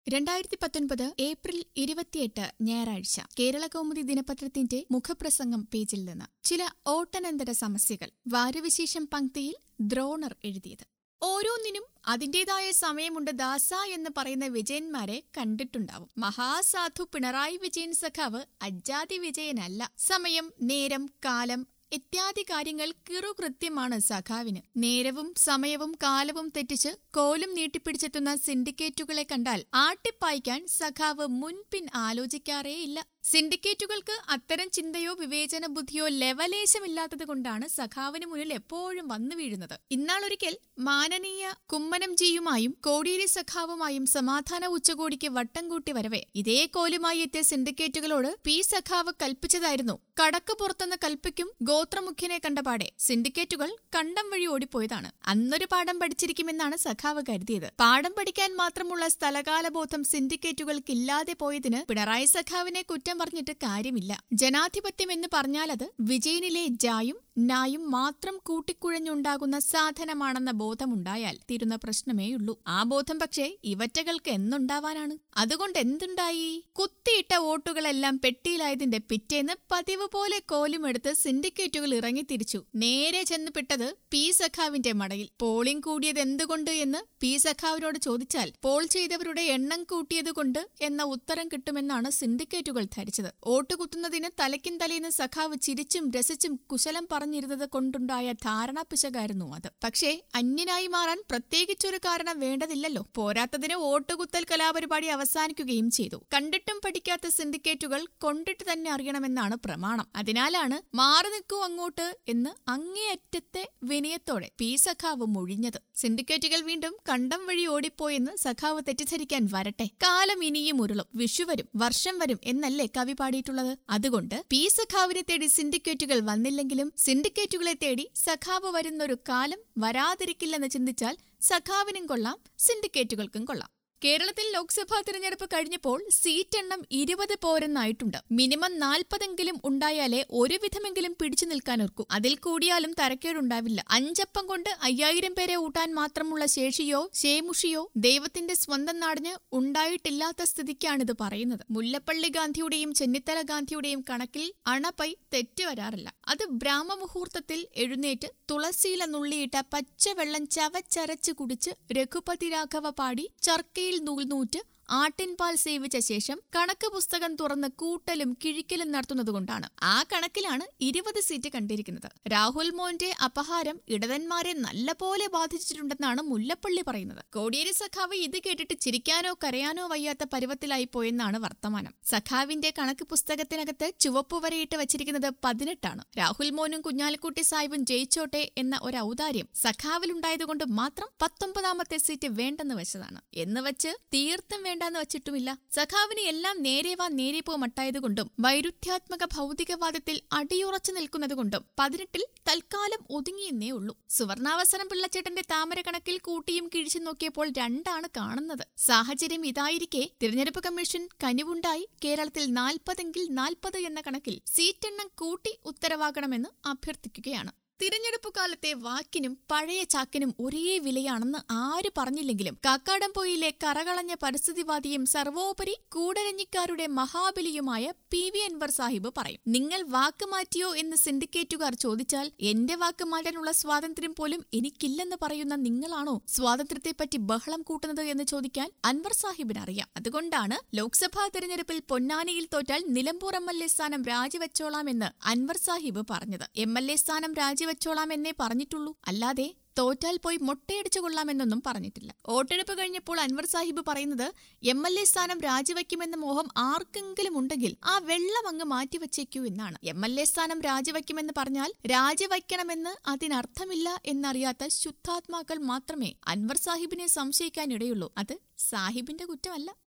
രണ്ടായിരത്തി പത്തൊൻപത് ഏപ്രിൽ ഇരുപത്തിയെട്ട് ഞായറാഴ്ച കേരള കൗമുദി ദിനപത്രത്തിന്റെ മുഖപ്രസംഗം പേജിൽ നിന്ന് ചില ഓട്ടനന്തര സമസ്യകൾ വാരവിശേഷം പങ്ക്തിയിൽ ദ്രോണർ എഴുതിയത് ഓരോന്നിനും അതിന്റേതായ സമയമുണ്ട് ദാസ എന്ന് പറയുന്ന വിജയന്മാരെ കണ്ടിട്ടുണ്ടാവും മഹാസാധു പിണറായി വിജയൻ സഖാവ് അജാതി വിജയനല്ല സമയം നേരം കാലം ഇത്യാദി കാര്യങ്ങൾ കിറുകൃത്യമാണ് സഖാവിന് നേരവും സമയവും കാലവും തെറ്റിച്ച് കോലും നീട്ടിപ്പിടിച്ചെത്തുന്ന സിൻഡിക്കേറ്റുകളെ കണ്ടാൽ ആട്ടിപ്പായിക്കാൻ സഖാവ് മുൻപിൻ ആലോചിക്കാറേയില്ല സിൻഡിക്കേറ്റുകൾക്ക് അത്തരം ചിന്തയോ വിവേചന ബുദ്ധിയോ ലെവലേശമില്ലാത്തത് കൊണ്ടാണ് സഖാവിന് മുന്നിൽ എപ്പോഴും വന്നു വീഴുന്നത് ഇന്നാളൊരിക്കൽ മാനനീയ കുമ്മനംജിയുമായും കോടിയേരി സഖാവുമായും സമാധാന ഉച്ചകോടിക്ക് വട്ടം കൂട്ടി വരവെ ഇതേ കോലുമായി എത്തിയ സിൻഡിക്കേറ്റുകളോട് പി സഖാവ് കൽപ്പിച്ചതായിരുന്നു കടക്ക് പുറത്തുനിന്ന് കൽപ്പിക്കും ഗോത്രമുഖ്യനെ കണ്ടപാടെ സിൻഡിക്കേറ്റുകൾ കണ്ടം വഴി ഓടിപ്പോയതാണ് അന്നൊരു പാഠം പഠിച്ചിരിക്കുമെന്നാണ് സഖാവ് കരുതിയത് പാഠം പഠിക്കാൻ മാത്രമുള്ള സ്ഥലകാലബോധം സിൻഡിക്കേറ്റുകൾക്കില്ലാതെ പോയതിന് പിണറായി സഖാവിനെ കുറ്റം പറഞ്ഞിട്ട് കാര്യമില്ല ജനാധിപത്യം എന്ന് പറഞ്ഞാലത് വിജയനിലെ ജായും നായും മാത്രം കൂട്ടിക്കുഴഞ്ഞുണ്ടാകുന്ന സാധനമാണെന്ന ബോധമുണ്ടായാൽ തീരുന്ന പ്രശ്നമേയുള്ളൂ ആ ബോധം പക്ഷേ ഇവറ്റകൾക്ക് എന്നുണ്ടാവാനാണ് അതുകൊണ്ട് എന്തുണ്ടായി കുത്തിയിട്ട വോട്ടുകളെല്ലാം പെട്ടിയിലായതിന്റെ പിറ്റേന്ന് പതിവ് പോലെ കോലുമെടുത്ത് സിൻഡിക്കേറ്റുകൾ ഇറങ്ങിത്തിരിച്ചു നേരെ ചെന്ന് പെട്ടത് പി സഖാവിന്റെ മടയിൽ പോളിംഗ് കൂടിയത് എന്തുകൊണ്ട് എന്ന് പി സഖാവിനോട് ചോദിച്ചാൽ പോൾ ചെയ്തവരുടെ എണ്ണം കൂട്ടിയതുകൊണ്ട് എന്ന ഉത്തരം കിട്ടുമെന്നാണ് സിൻഡിക്കേറ്റുകൾ ധരിച്ചത് വോട്ട് കുത്തുന്നതിന് തലയ്ക്കും തലേന്ന് സഖാവ് ചിരിച്ചും രസിച്ചും കുശലം പറഞ്ഞിരുന്നത് കൊണ്ടുണ്ടായ ധാരണാപിശകായിരുന്നു അത് പക്ഷേ അന്യനായി മാറാൻ പ്രത്യേകിച്ചൊരു കാരണം വേണ്ടതില്ലല്ലോ പോരാത്തതിന് വോട്ടുകുത്തൽ കലാപരിപാടി അവസാനിക്കുകയും ചെയ്തു കണ്ടിട്ടും പഠിക്കാത്ത സിൻഡിക്കേറ്റുകൾ കൊണ്ടിട്ട് തന്നെ അറിയണമെന്നാണ് പ്രമാണം അതിനാലാണ് മാറി നിൽക്കൂ അങ്ങോട്ട് എന്ന് അങ്ങേയറ്റത്തെ വിനയത്തോടെ പി സഖാവ് മൊഴിഞ്ഞത് സിൻഡിക്കേറ്റുകൾ വീണ്ടും കണ്ടം വഴി ഓടിപ്പോയെന്ന് സഖാവ് തെറ്റിദ്ധരിക്കാൻ വരട്ടെ കാലം ഇനിയും ഉരുളും വിഷു വരും വർഷം വരും എന്നല്ലേ കവി പാടിയിട്ടുള്ളത് അതുകൊണ്ട് പി സഖാവിനെ തേടി സിൻഡിക്കേറ്റുകൾ വന്നില്ലെങ്കിലും സിൻഡിക്കേറ്റുകളെ തേടി സഖാവ് വരുന്നൊരു കാലം വരാതിരിക്കില്ലെന്ന് ചിന്തിച്ചാൽ സഖാവിനും കൊള്ളാം സിൻഡിക്കേറ്റുകൾക്കും കൊള്ളാം കേരളത്തിൽ ലോക്സഭാ തിരഞ്ഞെടുപ്പ് കഴിഞ്ഞപ്പോൾ സീറ്റ് എണ്ണം ഇരുപത് പോരെന്നായിട്ടുണ്ട് മിനിമം നാൽപ്പതെങ്കിലും ഉണ്ടായാലേ ഒരുവിധമെങ്കിലും പിടിച്ചു നിൽക്കാനൊർക്കൂ അതിൽ കൂടിയാലും തരക്കേടുണ്ടാവില്ല അഞ്ചപ്പം കൊണ്ട് അയ്യായിരം പേരെ ഊട്ടാൻ മാത്രമുള്ള ശേഷിയോ ശേമുഷിയോ ദൈവത്തിന്റെ സ്വന്തം നാടിന് ഉണ്ടായിട്ടില്ലാത്ത സ്ഥിതിക്കാണിത് പറയുന്നത് മുല്ലപ്പള്ളി ഗാന്ധിയുടെയും ചെന്നിത്തല ഗാന്ധിയുടെയും കണക്കിൽ അണപൈ തെറ്റുവരാറില്ല അത് ബ്രാഹ്മമുഹൂർത്തത്തിൽ എഴുന്നേറ്റ് തുളസിയില നുള്ളിയിട്ട പച്ചവെള്ളം ചവച്ചരച്ച് കുടിച്ച് രഘുപതി രാഘവ പാടി ചർക്കയിൽ നൂൽനൂറ്റ് ആട്ടിൻപാൽ സേവിച്ച ശേഷം കണക്ക് പുസ്തകം തുറന്ന് കൂട്ടലും കിഴിക്കലും നടത്തുന്നതുകൊണ്ടാണ് ആ കണക്കിലാണ് ഇരുപത് സീറ്റ് കണ്ടിരിക്കുന്നത് രാഹുൽ മോന്റെ അപഹാരം ഇടതന്മാരെ നല്ലപോലെ ബാധിച്ചിട്ടുണ്ടെന്നാണ് മുല്ലപ്പള്ളി പറയുന്നത് കോടിയേരി സഖാവ് ഇത് കേട്ടിട്ട് ചിരിക്കാനോ കരയാനോ വയ്യാത്ത പരുവത്തിലായി പോയെന്നാണ് വർത്തമാനം സഖാവിന്റെ കണക്ക് പുസ്തകത്തിനകത്ത് ചുവപ്പ് വരയിട്ട് വച്ചിരിക്കുന്നത് പതിനെട്ടാണ് രാഹുൽ മോനും കുഞ്ഞാലിക്കുട്ടി സാഹിബും ജയിച്ചോട്ടെ എന്ന ഒരു ഔദാര്യം സഖാവിലുണ്ടായതുകൊണ്ട് മാത്രം പത്തൊമ്പതാമത്തെ സീറ്റ് വേണ്ടെന്ന് വെച്ചതാണ് എന്ന് വെച്ച് തീർത്തും വേണ്ടെന്ന് വച്ചിട്ടുമില്ല സഖാവിന് എല്ലാം നേരെ വാ നേരെ പോ മട്ടായതുകൊണ്ടും വൈരുദ്ധ്യാത്മക ഭൗതികവാദത്തിൽ അടിയുറച്ചു നിൽക്കുന്നതുകൊണ്ടും പതിനെട്ടിൽ തൽക്കാലം ഒതുങ്ങിയെന്നേ ഉള്ളൂ സുവർണാവസരം പിള്ളച്ചേട്ടന്റെ താമര കണക്കിൽ കൂട്ടിയും കിഴിച്ചു നോക്കിയപ്പോൾ രണ്ടാണ് കാണുന്നത് സാഹചര്യം ഇതായിരിക്കെ തിരഞ്ഞെടുപ്പ് കമ്മീഷൻ കനിവുണ്ടായി കേരളത്തിൽ നാൽപ്പതെങ്കിൽ നാൽപ്പത് എന്ന കണക്കിൽ സീറ്റെണ്ണം കൂട്ടി ഉത്തരവാകണമെന്ന് അഭ്യർത്ഥിക്കുകയാണ് തിരഞ്ഞെടുപ്പ് കാലത്തെ വാക്കിനും പഴയ ചാക്കിനും ഒരേ വിലയാണെന്ന് ആര് പറഞ്ഞില്ലെങ്കിലും കാക്കാടംപൊയിലെ കറകളഞ്ഞ പരിസ്ഥിതിവാദിയും സർവോപരി കൂടരഞ്ഞിക്കാരുടെ മഹാബലിയുമായ പി വി അൻവർ സാഹിബ് പറയും നിങ്ങൾ വാക്ക് മാറ്റിയോ എന്ന് സിൻഡിക്കേറ്റുകാർ ചോദിച്ചാൽ എന്റെ വാക്ക് മാറ്റാനുള്ള സ്വാതന്ത്ര്യം പോലും എനിക്കില്ലെന്ന് പറയുന്ന നിങ്ങളാണോ സ്വാതന്ത്ര്യത്തെപ്പറ്റി ബഹളം കൂട്ടുന്നത് എന്ന് ചോദിക്കാൻ അൻവർ സാഹിബിന് അറിയാം അതുകൊണ്ടാണ് ലോക്സഭാ തെരഞ്ഞെടുപ്പിൽ പൊന്നാനിയിൽ തോറ്റാൽ നിലമ്പൂർ എം എൽ എ സ്ഥാനം രാജിവെച്ചോളാമെന്ന് അൻവർ സാഹിബ് പറഞ്ഞത് എം എൽ എ സ്ഥാനം രാജി വെച്ചോളാം എന്നേ പറഞ്ഞിട്ടുള്ളൂ അല്ലാതെ തോറ്റാൽ പോയി മൊട്ടയടിച്ചു കൊള്ളാമെന്നൊന്നും പറഞ്ഞിട്ടില്ല വോട്ടെടുപ്പ് കഴിഞ്ഞപ്പോൾ അൻവർ സാഹിബ് പറയുന്നത് എം എൽ എ സ്ഥാനം രാജിവെക്കുമെന്ന മോഹം ആർക്കെങ്കിലും ഉണ്ടെങ്കിൽ ആ വെള്ളം അങ്ങ് മാറ്റിവെച്ചേക്കൂ എന്നാണ് എം എൽ എ സ്ഥാനം രാജിവെക്കുമെന്ന് പറഞ്ഞാൽ രാജിവെക്കണമെന്ന് അതിനർത്ഥമില്ല എന്നറിയാത്ത ശുദ്ധാത്മാക്കൾ മാത്രമേ അൻവർ സാഹിബിനെ സംശയിക്കാനിടയുള്ളൂ അത് സാഹിബിന്റെ കുറ്റമല്ല